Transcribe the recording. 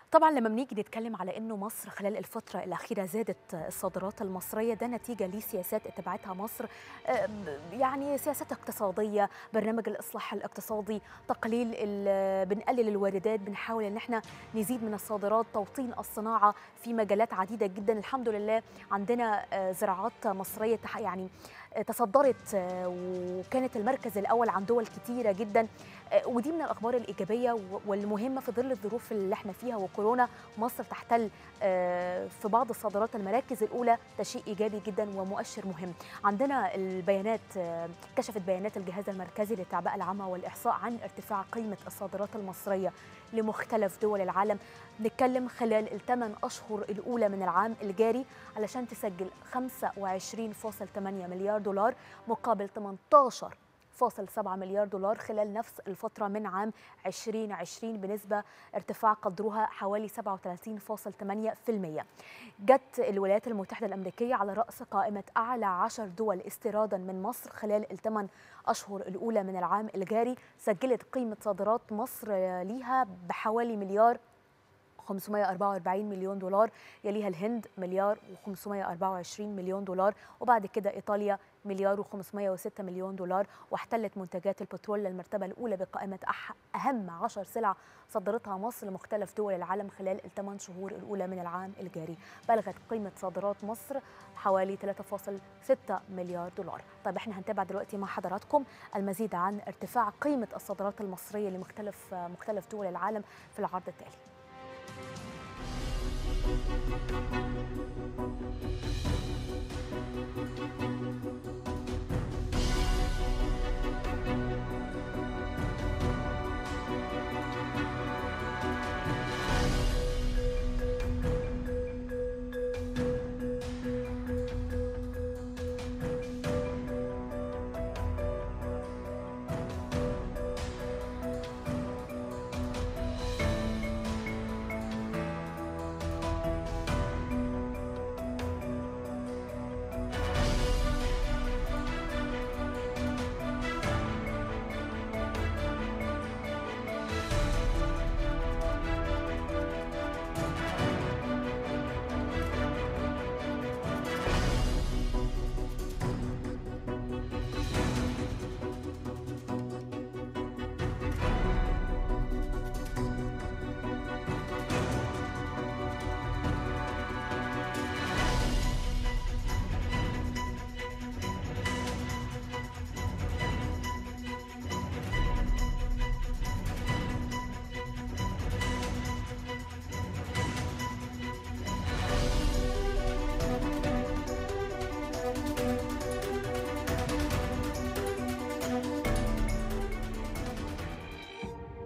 طبعا لما بنيجي نتكلم على انه مصر خلال الفتره الاخيره زادت الصادرات المصريه ده نتيجه لسياسات اتبعتها مصر آه، يعني سياسات اقتصاديه برنامج الاصلاح الاقتصادي تقليل ال- بنقلل الواردات بنحاول ان احنا نزيد من الصادرات توطين الصناعه في مجالات عديده جدا الحمد لله عندنا آه، زراعات مصريه تح- يعني آه، تصدرت آه، وكانت المركز الاول عن دول كتيره جدا آه، ودي من الاخبار الايجابيه و- والمهمه في ظل الظروف اللي احنا فيها وكورونا مصر تحتل آه، في بعض الصادرات المراكز الاولى ده شيء ايجابي جدا ومؤشر مهم عندنا البيانات آه، كشفت بيانات الجهاز المركزي للتعبئه العامه والاحصاء عن ارتفاع قيمه الصادرات المصريه لمختلف دول العالم نتكلم خلال الثمان اشهر الاولى من العام الجاري علشان تسجل 25.8 مليار دولار مقابل 18 1.7 مليار دولار خلال نفس الفترة من عام 2020 بنسبة ارتفاع قدرها حوالي 37.8% جت الولايات المتحدة الأمريكية على رأس قائمة أعلى عشر دول استيرادا من مصر خلال الثمان أشهر الأولى من العام الجاري سجلت قيمة صادرات مصر ليها بحوالي مليار 544 مليون دولار يليها الهند مليار و524 مليون دولار وبعد كده إيطاليا مليار و506 مليون دولار واحتلت منتجات البترول المرتبة الأولى بقائمة أح أهم 10 سلع صدرتها مصر لمختلف دول العالم خلال الثمان شهور الأولى من العام الجاري بلغت قيمة صادرات مصر حوالي 3.6 مليار دولار طيب احنا هنتابع دلوقتي مع حضراتكم المزيد عن ارتفاع قيمة الصادرات المصرية لمختلف مختلف دول العالم في العرض التالي